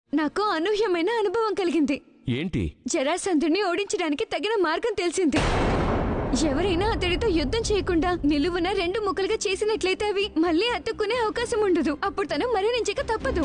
నాకు అనూహ్యమైన అనుభవం కలిగింది ఏంటి జరాసంధుడిని ఓడించడానికి తగిన మార్గం తెలిసింది ఎవరైనా అతడితో యుద్ధం చేయకుండా నిలువున రెండు ముక్కలుగా చేసినట్లయితే అవి మళ్ళీ అతుక్కునే అవకాశం ఉండదు అప్పుడు తను మరణించక తప్పదు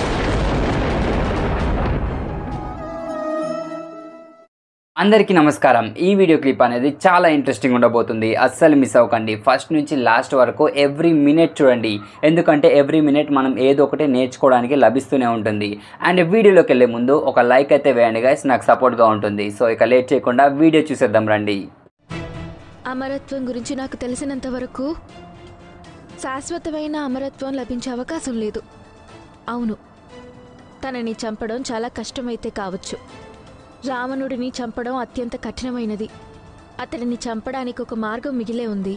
అందరికీ నమస్కారం ఈ వీడియో క్లిప్ అనేది చాలా ఇంట్రెస్టింగ్ ఉండబోతుంది అస్సలు మిస్ అవ్వకండి ఫస్ట్ నుంచి లాస్ట్ వరకు ఎవ్రీ మినిట్ చూడండి ఎందుకంటే ఎవ్రీ మినిట్ మనం ఏదో ఒకటి నేర్చుకోవడానికి లభిస్తూనే ఉంటుంది అండ్ వీడియోలోకి వెళ్ళే ముందు ఒక లైక్ అయితే వేయండి గైస్ నాకు సపోర్ట్గా ఉంటుంది సో ఇక లేట్ చేయకుండా వీడియో చూసేద్దాం రండి అమరత్వం గురించి నాకు తెలిసినంత వరకు శాశ్వతమైన అమరత్వం లభించే అవకాశం లేదు అవును తనని చంపడం చాలా కష్టమైతే కావచ్చు రావణుడిని చంపడం అత్యంత కఠినమైనది అతడిని చంపడానికి ఒక మార్గం మిగిలే ఉంది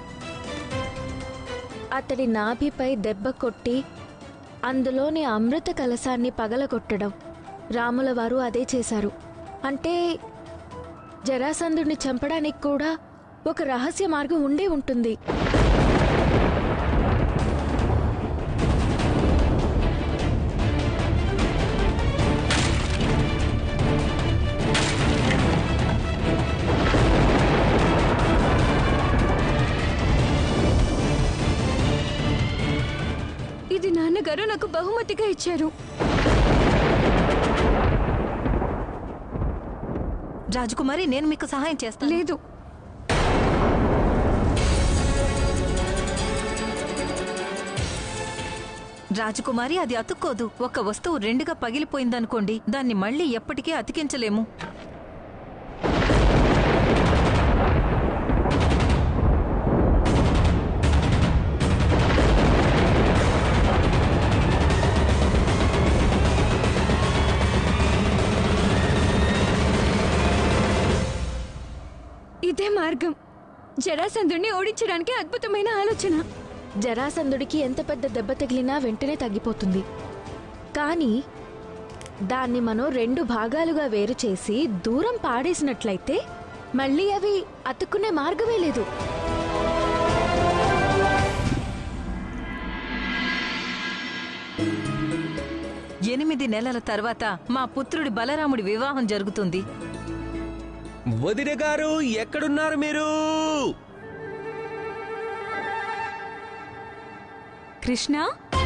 అతడి నాభిపై దెబ్బ కొట్టి అందులోని అమృత కలశాన్ని పగలగొట్టడం రాముల వారు అదే చేశారు అంటే జరాసంధుడిని చంపడానికి కూడా ఒక రహస్య మార్గం ఉండే ఉంటుంది ఇది నాన్నగారు నాకు బహుమతిగా ఇచ్చారు రాజకుమారి నేను మీకు సహాయం చేస్తాను లేదు రాజకుమారి అది అతుక్కోదు ఒక వస్తువు రెండుగా పగిలిపోయిందనుకోండి దాన్ని మళ్ళీ ఎప్పటికీ అతికించలేము ఇదే మార్గం జరాసంధుడిని ఓడించడానికి అద్భుతమైన ఆలోచన జరాసంధుడికి ఎంత పెద్ద దెబ్బ తగిలినా వెంటనే తగ్గిపోతుంది కానీ దాన్ని మనం రెండు భాగాలుగా వేరు చేసి దూరం పాడేసినట్లయితే మళ్ళీ అవి అతుక్కునే మార్గమే లేదు ఎనిమిది నెలల తర్వాత మా పుత్రుడి బలరాముడి వివాహం జరుగుతుంది వదిన గారు ఎక్కడున్నారు మీరు కృష్ణ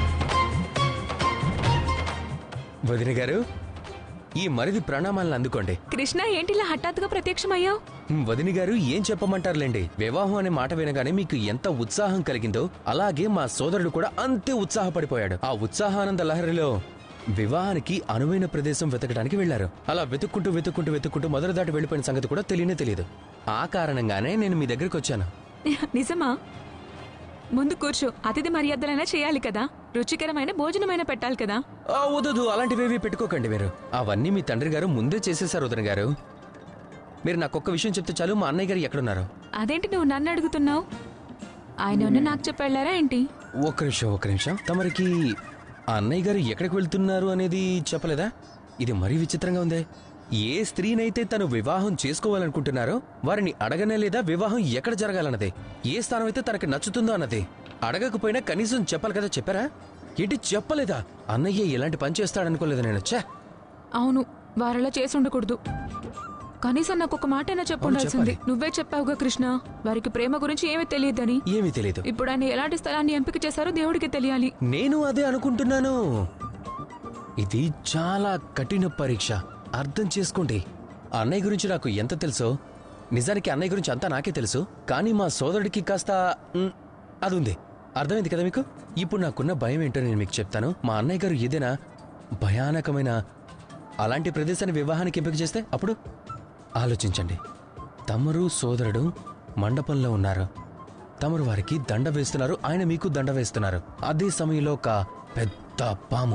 వదిన గారు ఈ మరిది ప్రణామాలను అందుకోండి కృష్ణ ఏంటిలా హఠాత్తుగా ప్రత్యక్షమయ్యావు వదిన గారు ఏం చెప్పమంటారులేండి వివాహం అనే మాట వినగానే మీకు ఎంత ఉత్సాహం కలిగిందో అలాగే మా సోదరుడు కూడా అంతే ఉత్సాహపడిపోయాడు ఆ ఉత్సాహానంద లహరిలో వివాహానికి అనువైన ప్రదేశం వెతకడానికి వెళ్లారు అలా వెతుక్కుంటూ వెతుక్కుంటూ వెతుక్కుంటూ మొదలు దాటి వెళ్ళిపోయిన సంగతి కూడా తెలియనే తెలియదు ఆ కారణంగానే నేను మీ దగ్గరికి వచ్చాను నిజమా ముందు కూర్చో అతిథి మర్యాదలైనా చేయాలి కదా రుచికరమైన భోజనమైనా పెట్టాలి కదా ఆ, వద్దు అలాంటివేవి పెట్టుకోకండి మీరు అవన్నీ మీ తండ్రి గారు ముందే చేసేశారు వదిన గారు మీరు నాకు ఒక్క విషయం చెప్తే చాలు మా అన్నయ్య గారు ఎక్కడున్నారు అదేంటి నువ్వు నన్ను అడుగుతున్నావు ఆయన ఉన్న నాకు చెప్పెళ్ళారా ఏంటి ఒక్క నిమిషం ఒక్క నిమిషం తమరికి ఆ అన్నయ్య గారు ఎక్కడికి వెళ్తున్నారు అనేది చెప్పలేదా ఇది మరీ విచిత్రంగా ఉందే ఏ స్త్రీనైతే తను వివాహం చేసుకోవాలనుకుంటున్నారో వారిని అడగనే లేదా వివాహం ఎక్కడ జరగాలన్నదే ఏ స్థానం అయితే తనకి నచ్చుతుందో అన్నదే అడగకపోయినా కనీసం చెప్పాలి కదా చెప్పారా ఏంటి చెప్పలేదా అన్నయ్య ఇలాంటి పని చేస్తాడనుకోలేదు నేను ఛే అవును వారలా చేసి ఉండకూడదు కనీసం నాకు ఒక మాటైనా చెప్పుండాల్సింది చెప్పాలి. నువ్వే చెప్పావుగా కృష్ణ వారికి ప్రేమ గురించి ఏమీ తెలియదని ఏమీ తెలియదు ఇప్పుడు ఆయన ఎలాంటి స్థలాన్ని ఎంపిక చేశారో దేవుడికి తెలియాలి నేను అదే అనుకుంటున్నాను ఇది చాలా కఠిన పరీక్ష అర్థం చేసుకోండి అన్నయ్య గురించి నాకు ఎంత తెలుసో నిజానికి అన్నయ్య గురించి అంతా నాకే తెలుసు కానీ మా సోదరుడికి కాస్త మ్, అది ఉంది అర్థమైంది కదా మీకు ఇప్పుడు నాకున్న భయం ఏంటో నేను మీకు చెప్తాను మా అన్నయ్య గారు ఏదైనా భయానకమైన అలాంటి ప్రదేశాన్ని వివాహానికి ఎంపిక చేస్తే అప్పుడు ఆలోచించండి తమరు సోదరుడు మండపంలో ఉన్నారు తమరు వారికి దండ వేస్తున్నారు ఆయన మీకు దండ వేస్తున్నారు అదే సమయంలో ఒక పెద్ద పాము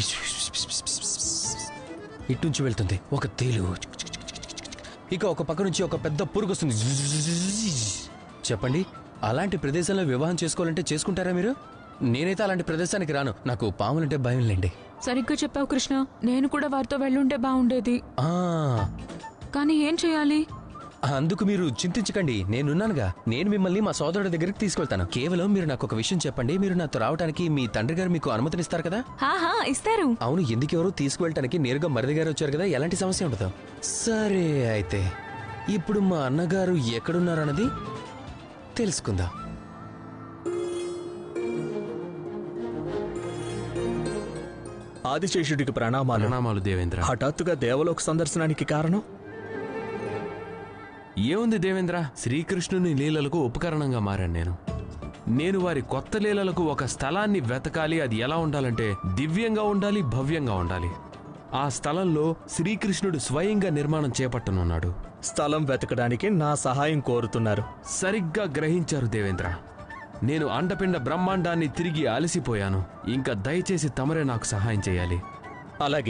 ఇట్నుంచి వెళ్తుంది ఒక తేలు ఇక ఒక పక్క నుంచి ఒక పెద్ద పురుగు వస్తుంది చెప్పండి అలాంటి ప్రదేశంలో వివాహం చేసుకోవాలంటే చేసుకుంటారా మీరు నేనైతే అలాంటి ప్రదేశానికి రాను నాకు పాములంటే భయం లేండి సరిగ్గా చెప్పావు కృష్ణ నేను కూడా వారితో వెళ్ళుంటే బాగుండేది ఆ కానీ ఏం చేయాలి అందుకు మీరు చింతించకండి నేనున్నానుగా నేను మిమ్మల్ని మా సోదరుడి దగ్గరికి తీసుకెళ్తాను కేవలం మీరు నాకు ఒక విషయం చెప్పండి మీరు నాతో రావడానికి మీ తండ్రి గారు మీకు అనుమతినిస్తారు కదా హాహా ఇస్తారు అవును ఎందుకెవరు తీసుకువెళ్ళటానికి నేరుగా మరిది గారు వచ్చారు కదా ఎలాంటి సమస్య ఉండదు సరే అయితే ఇప్పుడు మా అన్నగారు ఎక్కడున్నారన్నది తెలుసుకుందాం ఆదిశేషుడికి ప్రణామాలు ప్రణామాలు దేవేంద్ర హఠాత్తుగా దేవలోక సందర్శనానికి కారణం ఏముంది దేవేంద్ర శ్రీకృష్ణుని లీలలకు ఉపకరణంగా మారాను నేను నేను వారి కొత్త లీలలకు ఒక స్థలాన్ని వెతకాలి అది ఎలా ఉండాలంటే దివ్యంగా ఉండాలి భవ్యంగా ఉండాలి ఆ స్థలంలో శ్రీకృష్ణుడు స్వయంగా నిర్మాణం చేపట్టనున్నాడు స్థలం వెతకడానికి నా సహాయం కోరుతున్నారు సరిగ్గా గ్రహించారు దేవేంద్ర నేను అండపిండ బ్రహ్మాండాన్ని తిరిగి అలసిపోయాను ఇంకా దయచేసి తమరే నాకు సహాయం చేయాలి అలాగే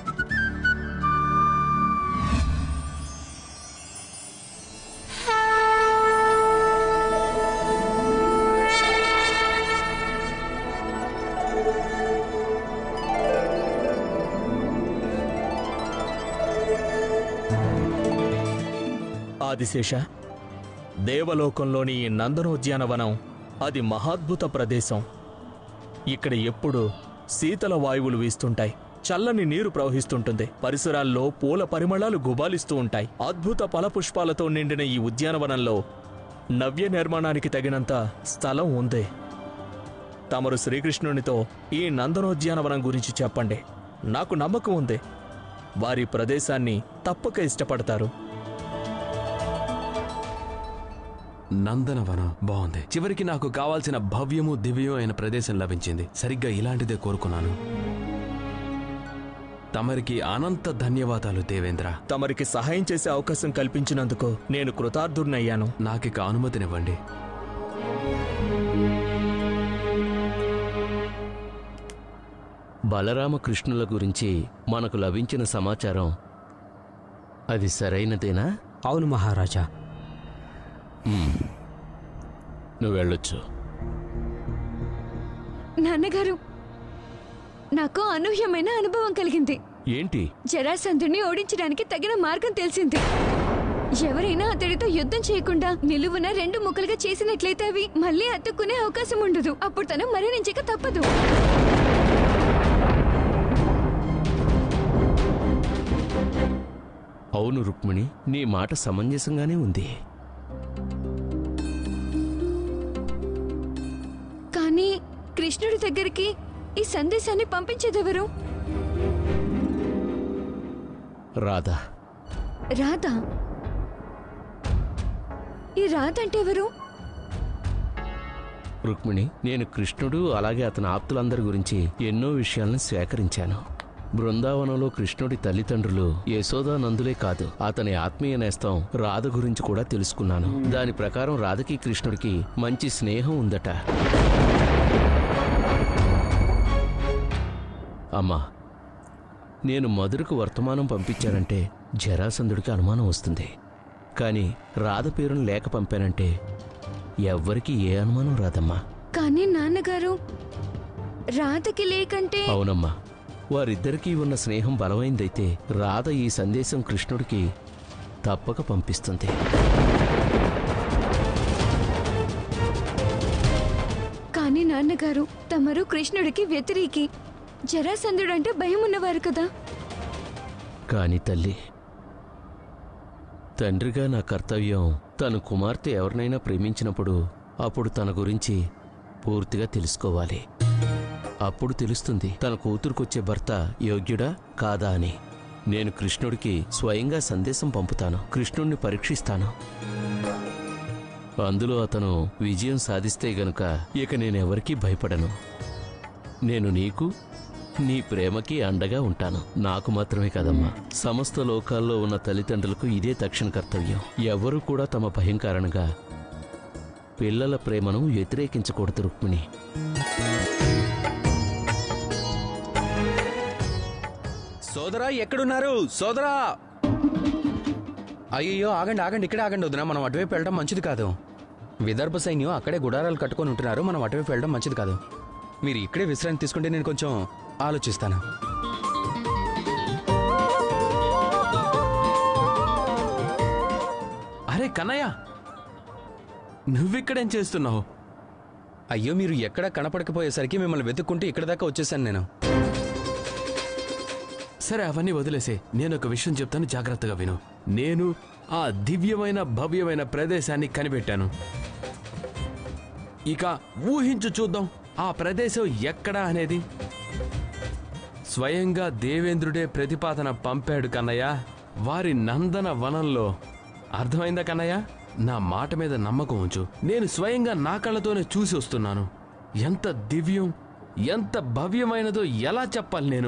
ఆదిశేష దేవలోకంలోని ఈ నందనోద్యానవనం అది మహాద్భుత ప్రదేశం ఇక్కడ ఎప్పుడు శీతల వాయువులు వీస్తుంటాయి చల్లని నీరు ప్రవహిస్తుంటుంది పరిసరాల్లో పూల పరిమళాలు గుబాలిస్తూ ఉంటాయి అద్భుత ఫలపుష్పాలతో నిండిన ఈ ఉద్యానవనంలో నవ్య నిర్మాణానికి తగినంత స్థలం ఉంది తమరు శ్రీకృష్ణునితో ఈ నందనోద్యానవనం గురించి చెప్పండి నాకు నమ్మకం ఉంది వారి ప్రదేశాన్ని తప్పక ఇష్టపడతారు నందనవనం బాగుంది చివరికి నాకు కావాల్సిన భవ్యము దివ్యం అయిన ప్రదేశం లభించింది సరిగ్గా ఇలాంటిదే కోరుకున్నాను తమరికి అనంత ధన్యవాదాలు దేవేంద్ర తమరికి సహాయం చేసే అవకాశం కల్పించినందుకు నేను కృతార్థుడినయ్యాను నాకిక అనుమతినివ్వండి బలరామకృష్ణుల గురించి మనకు లభించిన సమాచారం అది సరైనదేనా అవును మహారాజా నువ్వు వెళ్ళొచ్చు నాన్నగారు నాకు అనూహ్యమైన అనుభవం కలిగింది ఏంటి జరాసంధుని ఓడించడానికి తగిన మార్గం తెలిసింది ఎవరైనా అతడితో యుద్ధం చేయకుండా నిలువున రెండు ముక్కలుగా చేసినట్లయితే అవి మళ్ళీ అతుక్కునే అవకాశం ఉండదు అప్పుడు తను మరణించక తప్పదు అవును రుక్మిణి నీ మాట సమంజసంగానే ఉంది కానీ కృష్ణుడి దగ్గరికి ఈ సందేశాన్ని పంపించేదెవరు రాధా రాధ ఈ రాధ అంటే ఎవరు రుక్మిణి నేను కృష్ణుడు అలాగే అతని ఆప్తులందరి గురించి ఎన్నో విషయాలను సేకరించాను బృందావనంలో కృష్ణుడి తల్లిదండ్రులు యశోదానందులే కాదు అతని ఆత్మీయ నేస్తం రాధ గురించి కూడా తెలుసుకున్నాను దాని ప్రకారం రాధకి కృష్ణుడికి మంచి స్నేహం ఉందట అమ్మా నేను మధురకు వర్తమానం పంపించానంటే జరాసంధుడికి అనుమానం వస్తుంది కానీ రాధ పేరును లేఖ పంపానంటే ఎవ్వరికీ ఏ అనుమానం రాదమ్మా కానీ నాన్నగారు రాధకి లేకంటే అవునమ్మా వారిద్దరికీ ఉన్న స్నేహం బలమైందైతే రాధ ఈ సందేశం కృష్ణుడికి తప్పక పంపిస్తుంది కానీ నాన్నగారు తమరు కృష్ణుడికి వ్యతిరేకి జరాసంధుడంటే భయం ఉన్నవారు కదా కాని తల్లి తండ్రిగా నా కర్తవ్యం తన కుమార్తె ఎవరినైనా ప్రేమించినప్పుడు అప్పుడు తన గురించి పూర్తిగా తెలుసుకోవాలి అప్పుడు తెలుస్తుంది తన కూతురుకొచ్చే భర్త యోగ్యుడా కాదా అని నేను కృష్ణుడికి స్వయంగా సందేశం పంపుతాను కృష్ణుడిని పరీక్షిస్తాను అందులో అతను విజయం సాధిస్తే గనుక ఇక నేనెవరికీ భయపడను నేను నీకు నీ ప్రేమకి అండగా ఉంటాను నాకు మాత్రమే కదమ్మా సమస్త లోకాల్లో ఉన్న తల్లిదండ్రులకు ఇదే తక్షణ కర్తవ్యం ఎవరూ కూడా తమ భయం కారణంగా పిల్లల ప్రేమను వ్యతిరేకించకూడదు రుక్మిణి సోదరా ఎక్కడున్నారు సోదరా అయ్యో ఆగండి ఆగండి ఇక్కడే ఆగండి వదినా మనం అటువైపు వెళ్ళడం మంచిది కాదు విదర్భ సైన్యం అక్కడే గుడారాలు కట్టుకొని ఉంటున్నారు మనం అటువైపు వెళ్ళడం మంచిది కాదు మీరు ఇక్కడే విశ్రాంతి తీసుకుంటే నేను కొంచెం ఆలోచిస్తాను కన్నయ్య నువ్విక్కడేం చేస్తున్నావు అయ్యో మీరు ఎక్కడా కనపడకపోయేసరికి మిమ్మల్ని వెతుక్కుంటూ ఇక్కడ దాకా వచ్చేసాను నేను సరే అవన్నీ వదిలేసే నేను ఒక విషయం చెప్తాను జాగ్రత్తగా విను నేను ఆ దివ్యమైన భవ్యమైన ప్రదేశాన్ని కనిపెట్టాను ఇక ఊహించు చూద్దాం ఆ ప్రదేశం ఎక్కడా అనేది స్వయంగా దేవేంద్రుడే ప్రతిపాదన పంపాడు కన్నయ్య వారి నందన వనంలో అర్థమైందా కన్నయ్య నా మాట మీద నమ్మకం ఉంచు నేను స్వయంగా నా కళ్ళతోనే చూసి వస్తున్నాను ఎంత దివ్యం ఎంత భవ్యమైనదో ఎలా చెప్పాలి నేను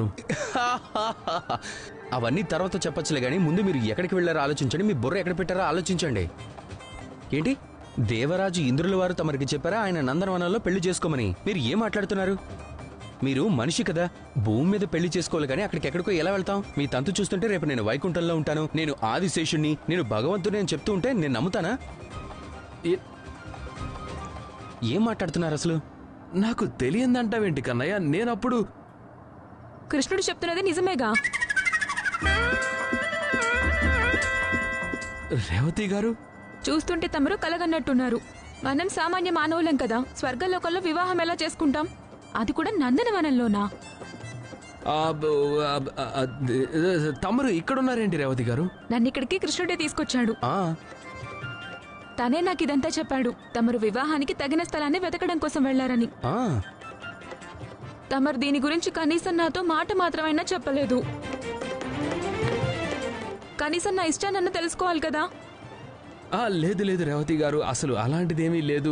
అవన్నీ తర్వాత చెప్పచ్చులే కానీ ముందు మీరు ఎక్కడికి వెళ్ళారో ఆలోచించండి మీ బుర్ర ఎక్కడ పెట్టారో ఆలోచించండి ఏంటి దేవరాజు ఇంద్రుల వారు తమరికి చెప్పారా ఆయన నందనవనంలో పెళ్లి చేసుకోమని మీరు ఏం మాట్లాడుతున్నారు మీరు మనిషి కదా భూమి మీద పెళ్లి చేసుకోవాలి కానీ అక్కడికి ఎక్కడికో ఎలా వెళ్తాం మీ తంతు చూస్తుంటే రేపు నేను వైకుంఠంలో ఉంటాను నేను ఆదిశేషుణ్ణి నేను భగవంతుని అని చెప్తూ ఉంటే నేను నమ్ముతానా ఏ- ఏం మాట్లాడుతున్నారు అసలు నాకు తెలియందంటావేంటి కన్నయ్య నేనప్పుడు కృష్ణుడు చెప్తున్నది నిజమేగా రేవతి గారు చూస్తుంటే తమరు కలగన్నట్టున్నారు మనం సామాన్య మానవులం కదా స్వర్గలోకంలో వివాహం ఎలా చేసుకుంటాం అది కూడా నందనవనంలోనా ఆ, బ- ఆ, బ- ఆ, ద- తమరు ఇక్కడున్నారేంటి రేవతి గారు నన్ను ఇక్కడికి కృష్ణుడే తీసుకొచ్చాడు ఆ తనే నాకు ఇదంతా చెప్పాడు తమరు వివాహానికి తగిన స్థలాన్ని వెతకడం కోసం వెళ్లారని ఆ తమరు దీని గురించి కనీసం నాతో మాట మాత్రమైనా చెప్పలేదు కనీసం నా ఇష్టాన్ని తెలుసుకోవాలి కదా ఆ, లేదు లేదు రేవతి గారు అసలు అలాంటిదేమీ లేదు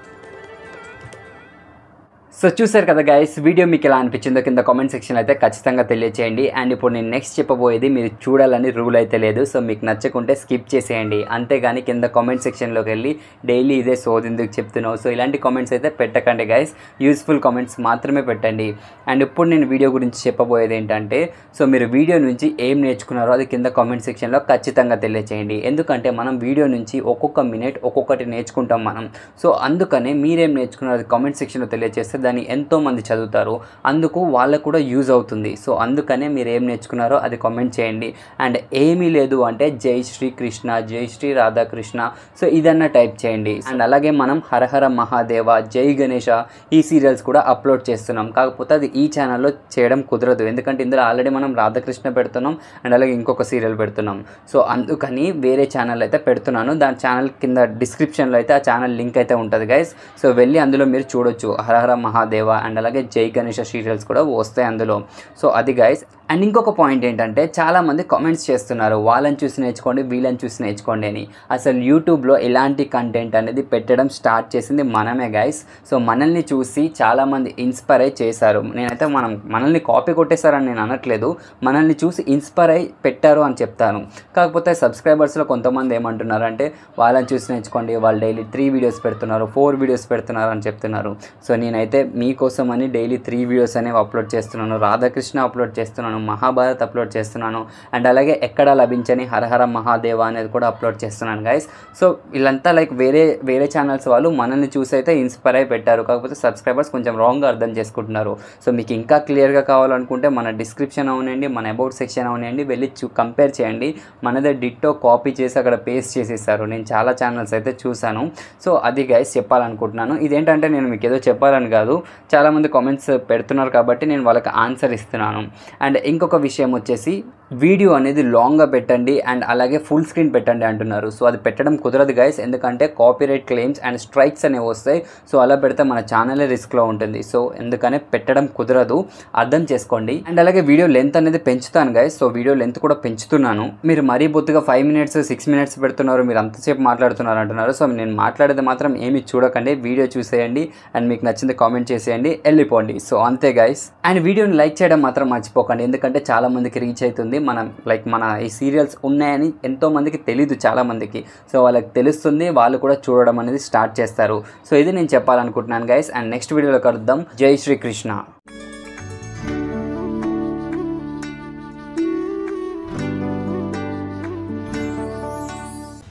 సో చూసారు కదా గైస్ వీడియో మీకు ఎలా అనిపించిందో కింద కామెంట్ సెక్షన్లో అయితే ఖచ్చితంగా తెలియచేయండి అండ్ ఇప్పుడు నేను నెక్స్ట్ చెప్పబోయేది మీరు చూడాలని రూల్ అయితే లేదు సో మీకు నచ్చకుంటే స్కిప్ చేసేయండి అంతేగాని కింద కామెంట్ సెక్షన్లోకి వెళ్ళి డైలీ ఇదే సోదెందుకు చెప్తున్నావు సో ఇలాంటి కామెంట్స్ అయితే పెట్టకండి గైస్ యూస్ఫుల్ కామెంట్స్ మాత్రమే పెట్టండి అండ్ ఇప్పుడు నేను వీడియో గురించి చెప్పబోయేది ఏంటంటే సో మీరు వీడియో నుంచి ఏం నేర్చుకున్నారో అది కింద కామెంట్ సెక్షన్లో ఖచ్చితంగా తెలియచేయండి ఎందుకంటే మనం వీడియో నుంచి ఒక్కొక్క మినిట్ ఒక్కొక్కటి నేర్చుకుంటాం మనం సో అందుకనే మీరేం నేర్చుకున్నారో అది కామెంట్ సెక్షన్లో తెలియజేస్తే దాన్ని ఎంతో మంది చదువుతారు అందుకు వాళ్ళకు కూడా యూజ్ అవుతుంది సో అందుకనే మీరు ఏం నేర్చుకున్నారో అది కామెంట్ చేయండి అండ్ ఏమీ లేదు అంటే జై శ్రీ కృష్ణ జై శ్రీ రాధాకృష్ణ సో ఇదన్నా టైప్ చేయండి అండ్ అలాగే మనం హరహర మహాదేవ జై గణేష ఈ సీరియల్స్ కూడా అప్లోడ్ చేస్తున్నాం కాకపోతే అది ఈ ఛానల్లో చేయడం కుదరదు ఎందుకంటే ఇందులో ఆల్రెడీ మనం రాధాకృష్ణ పెడుతున్నాం అండ్ అలాగే ఇంకొక సీరియల్ పెడుతున్నాం సో అందుకని వేరే ఛానల్ అయితే పెడుతున్నాను దాని ఛానల్ కింద డిస్క్రిప్షన్లో అయితే ఆ ఛానల్ లింక్ అయితే ఉంటుంది గైస్ సో వెళ్ళి అందులో మీరు చూడొచ్చు హరహర మహాదేవ అండ్ అలాగే జై గణేష సీరియల్స్ కూడా వస్తాయి అందులో సో అది గైస్ అండ్ ఇంకొక పాయింట్ ఏంటంటే చాలామంది కామెంట్స్ చేస్తున్నారు వాళ్ళని చూసి నేర్చుకోండి వీళ్ళని చూసి నేర్చుకోండి అని అసలు యూట్యూబ్లో ఎలాంటి కంటెంట్ అనేది పెట్టడం స్టార్ట్ చేసింది మనమే గైస్ సో మనల్ని చూసి చాలామంది ఇన్స్పైర్ అయి చేశారు నేనైతే మనం మనల్ని కాపీ కొట్టేశారని నేను అనట్లేదు మనల్ని చూసి ఇన్స్పైర్ అయి పెట్టారు అని చెప్తాను కాకపోతే సబ్స్క్రైబర్స్లో కొంతమంది ఏమంటున్నారంటే వాళ్ళని చూసి నేర్చుకోండి వాళ్ళు డైలీ త్రీ వీడియోస్ పెడుతున్నారు ఫోర్ వీడియోస్ పెడుతున్నారు అని చెప్తున్నారు సో నేనైతే మీకోసం అని డైలీ త్రీ వీడియోస్ అనేవి అప్లోడ్ చేస్తున్నాను రాధాకృష్ణ అప్లోడ్ చేస్తున్నాను మహాభారత్ అప్లోడ్ చేస్తున్నాను అండ్ అలాగే ఎక్కడ లభించని హరహర మహాదేవ అనేది కూడా అప్లోడ్ చేస్తున్నాను గైస్ సో వీళ్ళంతా లైక్ వేరే వేరే ఛానల్స్ వాళ్ళు మనల్ని చూసి అయితే ఇన్స్పైర్ అయి పెట్టారు కాకపోతే సబ్స్క్రైబర్స్ కొంచెం రాంగ్గా అర్థం చేసుకుంటున్నారు సో మీకు ఇంకా క్లియర్గా కావాలనుకుంటే మన డిస్క్రిప్షన్ అవనండి మన అబౌట్ సెక్షన్ అవనండి వెళ్ళి చూ కంపేర్ చేయండి మనదే డిట్టో కాపీ చేసి అక్కడ పేస్ట్ చేసేసారు నేను చాలా ఛానల్స్ అయితే చూశాను సో అది గైస్ చెప్పాలనుకుంటున్నాను ఇదేంటంటే నేను మీకు ఏదో చెప్పాలని కాదు చాలామంది కామెంట్స్ పెడుతున్నారు కాబట్టి నేను వాళ్ళకి ఆన్సర్ ఇస్తున్నాను అండ్ ఇంకొక విషయం వచ్చేసి వీడియో అనేది లాంగ్గా పెట్టండి అండ్ అలాగే ఫుల్ స్క్రీన్ పెట్టండి అంటున్నారు సో అది పెట్టడం కుదరదు గైస్ ఎందుకంటే కాపీరైట్ క్లెయిమ్స్ అండ్ స్ట్రైక్స్ అనేవి వస్తాయి సో అలా పెడితే మన ఛానలే రిస్క్లో ఉంటుంది సో ఎందుకనే పెట్టడం కుదరదు అర్థం చేసుకోండి అండ్ అలాగే వీడియో లెంత్ అనేది పెంచుతాను గైస్ సో వీడియో లెంత్ కూడా పెంచుతున్నాను మీరు మరీ బొత్తుగా ఫైవ్ మినిట్స్ సిక్స్ మినిట్స్ పెడుతున్నారు మీరు అంతసేపు మాట్లాడుతున్నారు అంటున్నారు సో నేను మాట్లాడేది మాత్రం ఏమి చూడకండి వీడియో చూసేయండి అండ్ మీకు నచ్చింది కామెంట్ చేసేయండి వెళ్ళిపోండి సో అంతే గైస్ అండ్ వీడియోని లైక్ చేయడం మాత్రం మర్చిపోకండి ఎందుకంటే చాలా మందికి రీచ్ అవుతుంది మనం లైక్ మన ఈ సీరియల్స్ ఉన్నాయని ఎంతో మందికి తెలీదు చాలా మందికి సో వాళ్ళకి తెలుస్తుంది వాళ్ళు కూడా చూడడం అనేది స్టార్ట్ చేస్తారు సో ఇది నేను చెప్పాలనుకుంటున్నాను గైస్ అండ్ నెక్స్ట్ వీడియోలో కలుద్దాం జై శ్రీకృష్ణ